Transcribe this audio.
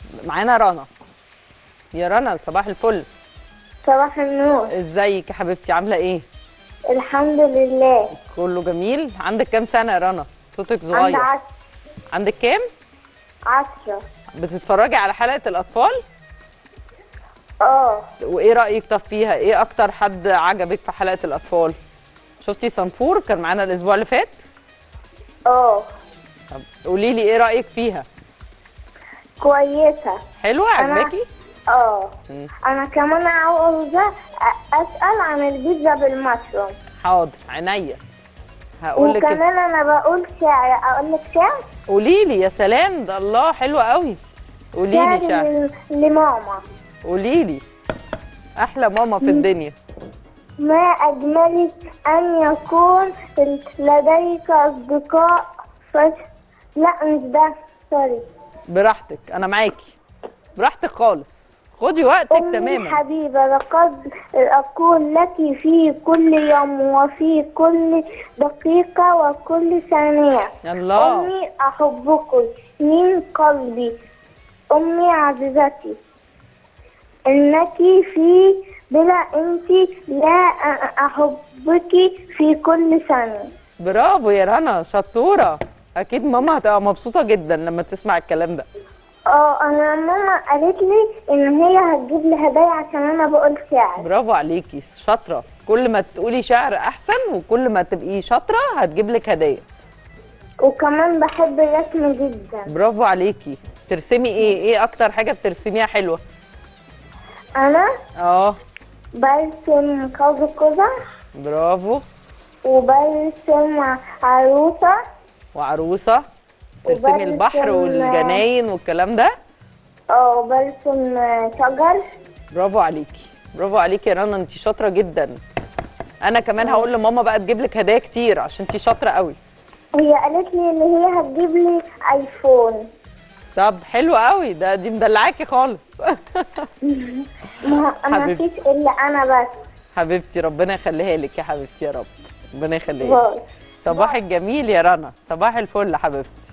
معانا رنا يا رنا صباح الفل صباح النور ازيك يا حبيبتي عامله ايه الحمد لله كله جميل عندك كام سنه يا رنا صوتك عند صغير عشرة عندك كام عشرة بتتفرجي على حلقه الاطفال اه وايه رايك طب فيها ايه اكتر حد عجبك في حلقه الاطفال شفتي صنفور كان معانا الاسبوع اللي فات اه طب قولي لي ايه رايك فيها كويسة حلوه عجباكي اه مم. انا كمان عاوزة أ- اسأل عن البيتزا بالمشروم حاضر عينيا هقول لك وكمان انا بقول شعر اقول لك شعر قولي لي يا سلام ده الله حلوه قوي قولي لي شعر ل- لماما قولي لي احلى ماما في الدنيا ما اجملك ان يكون لديك اصدقاء ف... لا مش ده سوري براحتك انا معاكي براحتك خالص خدي وقتك أمي تماما حبيبة لقد أقول لك في كل يوم وفي كل دقيقة وكل ثانية الله أمي أحبك من قلبي أمي عزيزتي إنك في بلا أنت لا أ- أحبك في كل ثانية برافو يا رنا شطوره اكيد ماما هتبقى مبسوطه جدا لما تسمع الكلام ده اه انا ماما قالت لي ان هي هتجيب لي هدايا عشان انا بقول شعر برافو عليكي شاطره كل ما تقولي شعر احسن وكل ما تبقي شاطره هتجيب لك هديه وكمان بحب الرسم جدا برافو عليكي ترسمي ايه ايه اكتر حاجه بترسميها حلوه انا اه برسم كوز قزح برافو وبرسم عروسة وعروسه ترسمي وبرسم- البحر والجناين والكلام ده اه وبرسم شجر برافو عليكي برافو عليكي يا رنا انت شاطره جدا انا كمان هقول لماما بقى تجيب لك هدايا كتير عشان انت شاطره قوي هي قالت لي ان هي هتجيب لي ايفون طب حلو قوي ده دي مدلعاكي خالص ما ما حبيبتي. فيش الا انا بس حبيبتي ربنا يخليها لك يا حبيبتي يا رب ربنا يخليها لك. باي صباح الجميل يا رنا صباح الفل يا حبيبتي